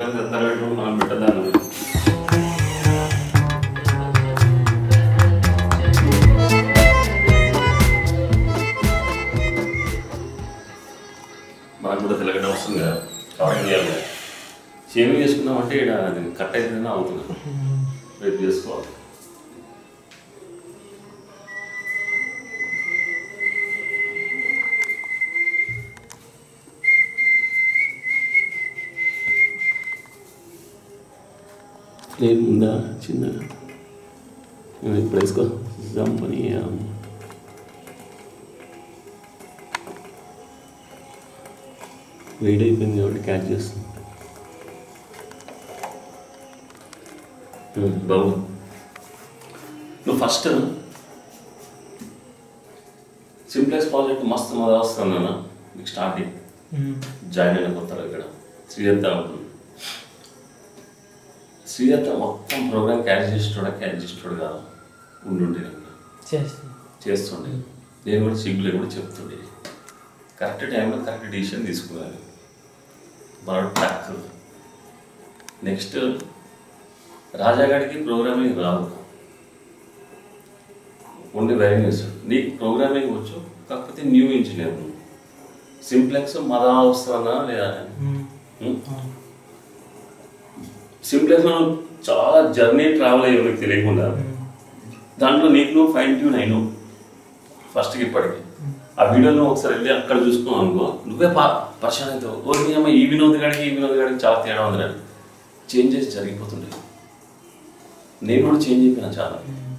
తరగతి మనం పెట్టదాన్ని మనకు కూడా తెలగడం వస్తుంది కదా కవరింగ్ చేయాలి కదా షేవింగ్ చేసుకున్నామంటే ఇక్కడ అది కట్ అవుతుందని అవుతుంది రేపు చేసుకోవాలి లేదు ఉందా చిన్నగా నేను ఇప్పుడు వేసుకో జంపని వేడి అయిపోయింది కాబట్టి క్యాచ్ చేస్తాను ఉమ్, బాబు నువ్వు ఫస్ట్ సింప్లెక్స్ ప్రాజెక్ట్ మస్తు మొదలు వస్తాను నాన్న నీకు స్టార్టింగ్ జాయిన్ అయిన కొత్తలో ఇక్కడ శ్రీదత్త ఉంటుంది శ్రీదత్త మొత్తం ప్రోగ్రామ్ క్యారీ చేసేటోడా క్యారీ చేసేటోడు కాదు ఉండుండే నేను చేస్తాను చేస్తుండే నేను కూడా సిగ్గులే కూడా చెప్తుండే కరెక్ట్ టైంలో కరెక్ట్ డిసిషన్ తీసుకున్నాను మరో ట్యాక్ నెక్స్ట్ రాజాగాడికి ప్రోగ్రామింగ్ రాదు ఓన్లీ వైరింగ్ చేస్తాడు నీకు ప్రోగ్రామింగ్ వచ్చు కాకపోతే న్యూ ఇంజనీర్ నువ్వు సింప్లెక్స్ మదా వస్తున్నా లేదా ఉం? సింప్లెక్స్ మనం చాలా జర్నీ ట్రావెల్ అయ్యే నీకు తెలియకుండా దాంట్లో నీకు నువ్వు ఫైన్ ట్యూన్ అయినావు ఫస్ట్కి ఇప్పటికి ఆ వీడియోలో ఒకసారి వెళ్ళి అక్కడ చూసుకున్నావు అనుకో నువ్వే పా పరిచయం అవుతావు ఓ నీ అమ్మ ఈ వినోద్ గాడికి ఈ వినోద్ గాడికి చాలా తేడా ఉంది అని చేంజెస్ జరిగిపోతుండే నేను కూడా చేంజ్ అయిపోయినా చాలా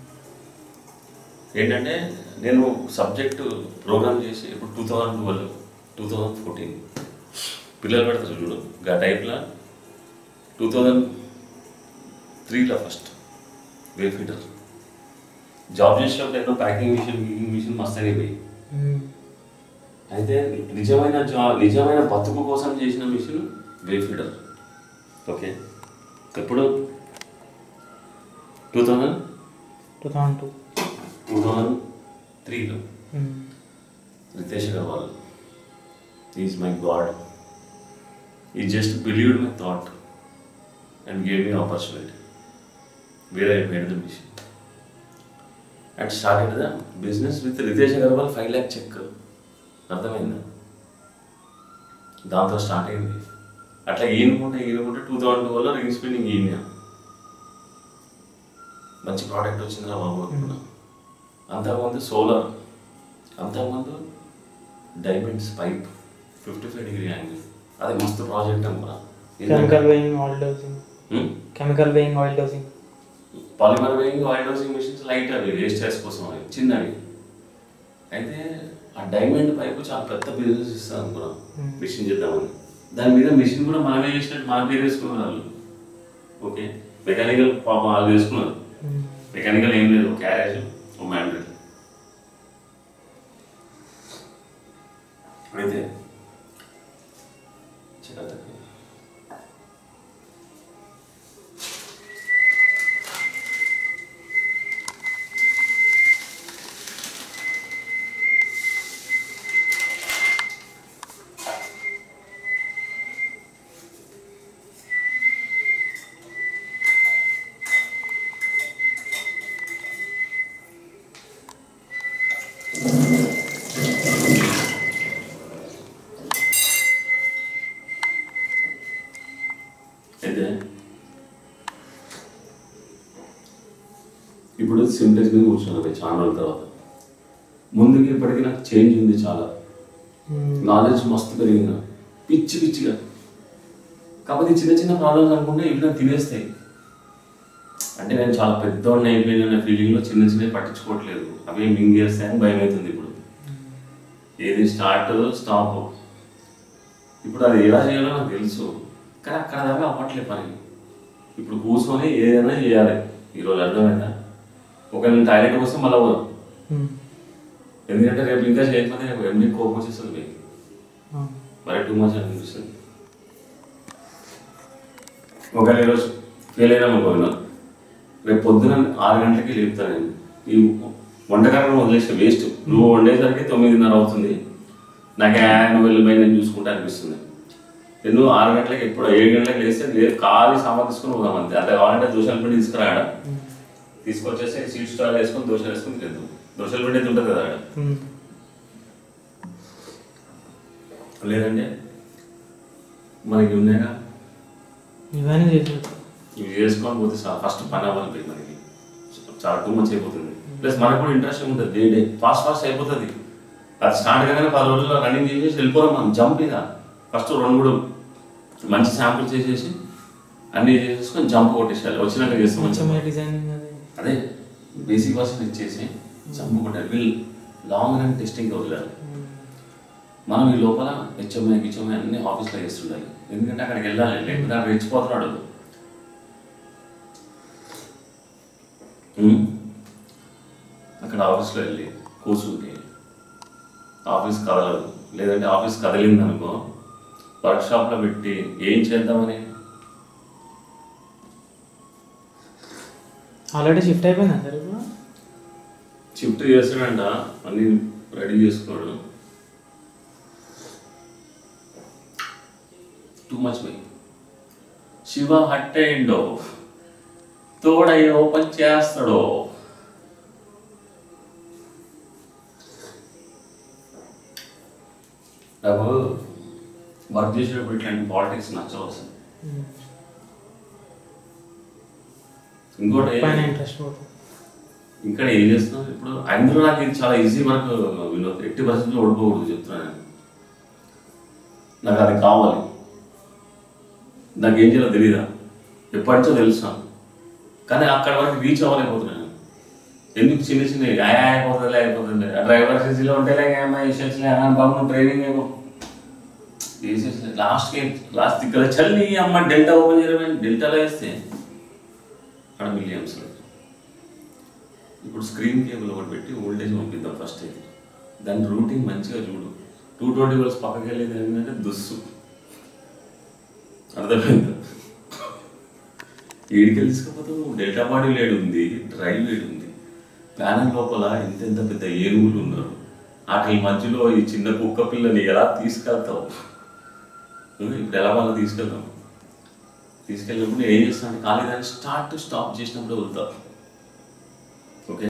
ఏంటంటే నేను సబ్జెక్ట్ ప్రోగ్రామ్ చేసి ఇప్పుడు two thousand twelve two thousand fourteen పిల్లలు పెడతారు చూడు గా టైప్లో టూ థౌజండ్ త్రీలో ఫస్ట్ వే ఫీటర్ జాబ్ చేసేటప్పుడు ఎన్నో ప్యాకింగ్ మిషన్ గీకింగ్ మిషన్ మస్తు అయిపోయి అయితే నిజమైన జాబ్ నిజమైన బతుకు కోసం చేసిన మిషన్ వే ఫీడర్ ఓకే ఎప్పుడు two thousand two thousand two two thousand త్రీలో Ritesh Agarwal is my god he just believed my thought and gave me opportunity where I made the mission and started the business with Ritesh Agarwal five lakh cheque అర్థమైందా దాంతో start అయింది అట్లా ఈనుకుంటే ఈనుకుంటే two thousand two వల్ల ring spinning ఈయన మంచి ప్రోడక్ట్ వచ్చిందిరా బాబు అనుకున్నా అంతకుముందు సోలార్ అంతకుముందు diamonds pipe fifty five degree angle అది మస్తు ప్రాజెక్ట్ అనుకున్నా chemical weighing oil dosing chemical weighing oil dosing polymer weighing oil dosing machines light అవి వేస్టర్స్ కోసం అవి చిన్నవి అయితే ఆ డైమండ్ పైపు చాలా పెద్ద బిజినెస్ ఇస్తాను అనుకున్నాం Hmm. మిషన్ చేద్దామని దాని మీద మిషన్ కూడా మనమే చేసినట్టు మన పేరు వేసుకున్నారు వాళ్ళు ఓకే మెకానికల్ పాపం వాళ్ళు వేసుకున్నారు మెకానికల్ ఏం లేదు క్యారేజ్ ఓ మ్యాండ్రిల్ అయితే చికాకు. అయితే ఇప్పుడు సింప్లెక్స్ మీద కూర్చున్నాను చాలా రోజుల తర్వాత ముందుకి ఇప్పటికీ నాకు చేంజ్ ఉంది చాలా నాలెడ్జ్ మస్తు పెరిగింది పిచ్చి పిచ్చిగా కాకపోతే ఈ చిన్న చిన్న ప్రాబ్లమ్స్ అనుకుంటే ఇవి నాకు తినేస్తాయి అంటే నేను చాలా పెద్దవాడిని అయిపోయిన ఫీలింగ్లో చిన్న చిన్నవి పట్టించుకోవట్లేదు అవి మింగేస్తాయని భయం అవుతుంది ఇప్పుడు ఏది స్టార్ట్ స్టాప్ ఇప్పుడు అది ఎలా చేయాలో నాకు తెలుసు కానీ అక్కడ దాకా అవ్వట్లే పని ఇప్పుడు కూర్చొని ఏదైనా చేయాలి ఈరోజు అర్థమైందా ఒక నేను టాయిలెట్ వస్తే మళ్ళీ పోదాం ఎందుకంటే రేపు ఇంకా చేయకపోతే రేపు ఎండి కోపం వచ్చేస్తుంది మీకు మరి టూ మచ్ అనిపిస్తుంది ఒకవేళ ఈరోజు ఫెయిల్ అయినా అనుకోను రేపు పొద్దున ఆరు గంటలకి లేపుతాను నేను ఈ వంటకాలను వదిలేస్తే వేస్ట్ నువ్వు వండేసరికి తొమ్మిదిన్నర అవుతుంది నాకు ఆ నువ్వు వెళ్ళిపోయి నేను చూసుకుంటా అనిపిస్తుంది నువ్వు ఆరు గంటలకు ఎప్పుడు ఏడు గంటలకు లేస్తే లేదు ఖాళీ సామాన్ తీసుకుని పోదాం అంతే అట్లా కావాలంటే దోశల పిండి తీసుకురాడ తీసుకొచ్చేసి సీట్ స్టాల్ వేసుకొని దోశలు వేసుకొని తిందాం దోశల పిండి అయితే ఉంటుంది కదా ఆడ ఉమ్. లేదంటే మనకి ఉన్నాయిగా ఇవన్నీ చేసేది ఇవి చేసుకొని పోతే ఫస్ట్ పని అవ్వాలి మనకి చాలా టూ మచ్ అయిపోతుంది ప్లస్ మనకు కూడా ఇంట్రెస్ట్ ఉంటుంది డే డే ఫాస్ట్ ఫాస్ట్ అయిపోతుంది అది స్టార్ట్ కాగానే పది రోజుల్లో రన్నింగ్ చేసేసి వెళ్ళిపోదాం మనం జంప్ ఇక ఫస్ట్ రెండు మూడు మంచి శాంపుల్ చేసేసి అన్నీ చేసేసుకొని జంప్ కొట్టేసేయాలి వచ్చినాక చేస్తాం కొంచెం డిజైనింగ్ అది అదే బేసిక్ వర్షన్ ఇచ్చేసి జంప్ కొట్టాలి వీళ్ళు లాంగ్ రన్ టెస్టింగ్ వదిలేదు ఉమ్. మనం ఈ లోపల హెచ్ఎంఐ గిచ్ఎంఐ అన్ని ఆఫీస్లో చేస్తుండాలి ఎందుకంటే అక్కడికి వెళ్ళాలి లేకపోతే అక్కడ రెచ్చిపోతున్నాడు ఉమ్. అక్కడ ఆఫీస్లో వెళ్ళి కూర్చుంటే ఆఫీస్ కదలదు లేదంటే ఆఫీస్ కదిలింది అనుకో వర్క్షాప్లో పెట్టి ఏం చేద్దామని ఆల్రెడీ షిఫ్ట్ అయిపోయిందా సార్ ఇప్పుడు షిఫ్ట్ చేస్తాడంట అన్ని రెడీ చేసుకోవడం టూ మచ్ బై శివ హట్ అయిండో తోడై ఓపెన్ చేస్తాడో నాకు వర్క్ చేసేటప్పుడు ఇట్లాంటి పాలిటిక్స్ నచ్చవు అసలు ఉమ్. ఇంకోటి పైన ఇంట్రెస్ట్ పోతుంది ఇక్కడ ఏం చేస్తున్నావు ఇప్పుడు అందులో నాకు ఇది చాలా ఈజీ వర్క్ వినోద్ ఎట్టి పరిస్థితుల్లో ఓడిపోకూడదు చెప్తున్నాను నేను. నాకు అది కావాలి నాకు ఏం చేయాలో తెలియదా ఎప్పటి నుంచో తెలుసా కానీ అక్కడ వరకు రీచ్ అవ్వలేకపోతున్నాను ఎందుకు చిన్న చిన్న ఆయా అయిపోతుంది అయిపోతుంది ఆ డ్రైవర్ సీసీలో ఉంటే వేసేసలే బాబు ట్రైనింగ్ ఏమో వేసేసలే లాస్ట్కి లాస్ట్ ఇక్కడ చల్లి అమ్మ డెల్టా ఓపెన్ చేయడం డెల్టాలో వేస్తే అక్కడ మిలియన్స్ ఇప్పుడు స్క్రీన్ కేబుల్ ఒకటి పెట్టి ఓల్టేజ్ పంపిద్దాం ఫస్ట్ అయితే దాని రూటింగ్ మంచిగా చూడు టూ ట్వంటీ వోల్ట్స్ పక్కకి వెళ్ళేది ఏంటంటే దుస్సు అర్థమైంది ఈడికెళ్ళి తీసుకపోతే నువ్వు డెల్టా బాడీ లేడు ఉంది డ్రైవ్ లేడు ఉంది ప్యానల్ లోపల ఎంత ఎంత పెద్ద ఏనుగులు ఉన్నారు వాటి మధ్యలో ఈ చిన్న కుక్క పిల్లని ఎలా తీసుకెళ్తావు నువ్వు ఇప్పుడు ఎలా వాళ్ళని తీసుకెళ్తావు తీసుకెళ్ళినప్పుడు ఏం చేస్తాను ఖాళీ దాన్ని స్టార్ట్ స్టాప్ చేసినప్పుడు వెళ్తావు